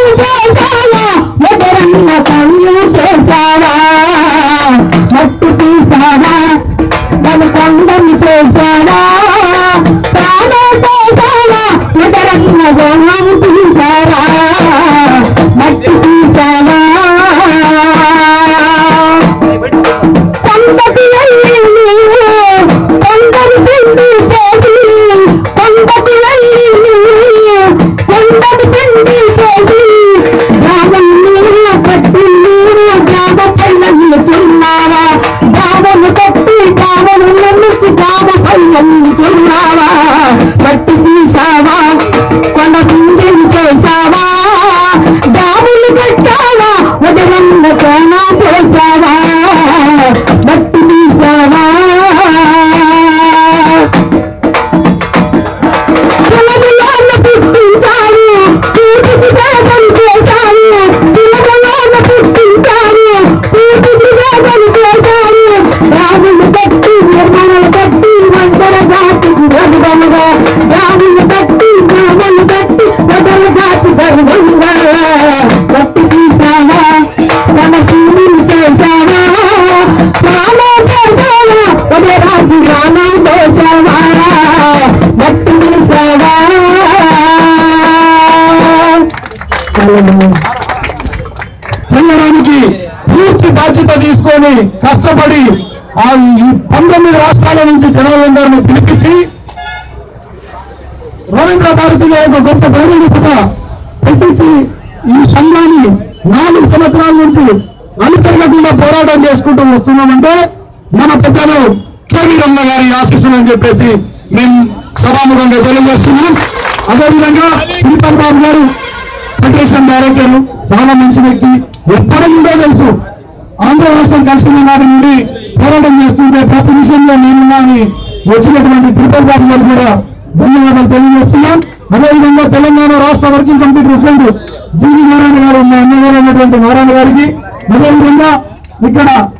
చేసావా ఎదురన్న కళ్ళు చేసావా మట్టి తీసావా తన కొండని చేసావా ప్రాణం చేసావా ఎదురన్న గోళం తీసావా మట్టి తీసావా కొండకి వెళ్ళి నీవు కొండని పిండి చేసి కొండకి వెళ్ళి నీవు కొండని పిండి చేసి గ్రామం నీరు కట్టి నీరు గ్రామ పల్లెలు చున్నావా గ్రామము కట్టి గ్రామము నిర్మించి గ్రామ పల్లెలు చున్నావా మట్టి తీసావా కొండ పిండిని చేసావా డాబులు కట్టావా ఉదరన్న కోణ చేసావా మట్టి తీసావా పిల్లలలోన పుట్టించావు పూటికి వేదన చేశావు పిల్లలలోన పుట్టించావు పూటికి వేదన చేశావు రాములు కట్టి నిర్మాణాలు కట్టి వంటల జాతికి గర్వంగా రాములు కట్టి రాములు కట్టి వదల జాతి గర్వంగా కట్టి తీసావా తన కూలిని చేసావా ప్రాణం చేసావా ఒకే రాజు రామం చేసావా మట్టి తీసావా చెల్లడానికి పూర్తి బాధ్యత తీసుకొని కష్టపడి ఆ ఈ పంతొమ్మిది రాష్ట్రాల నుంచి జనాలందరినీ పిలిపించి రవీంద్ర భారతిలో ఒక గొప్ప బహిరంగ సభ పెట్టించి ఈ సంఘాన్ని నాలుగు సంవత్సరాల నుంచి అలుపెరగకుండా పోరాటం చేసుకుంటూ వస్తున్నామంటే మన పెద్దలు కేవీ రమణ గారి ఆశీస్సులు అని చెప్పేసి మేము సభాముఖంగా తెలియజేస్తున్నాం అదేవిధంగా తిరుపతి బాబు గారు ఫెడరేషన్ డైరెక్టర్ చాలా మంచి వ్యక్తి ఎప్పటి నుండో తెలుసు ఆంధ్ర రాష్ట్రం కలిసిన నాటి నుండి పోరాటం చేస్తుంటే ప్రతి విషయంలో నేనున్నా అని వచ్చినటువంటి తిరుపతి బాబు గారు కూడా ధన్యవాదాలు తెలియజేస్తున్నాం అదేవిధంగా తెలంగాణ రాష్ట్ర working committee president GV Narayana గారు మా అన్నగారు ఉన్నటువంటి నారాయణ గారికి అదేవిధంగా ఇక్కడ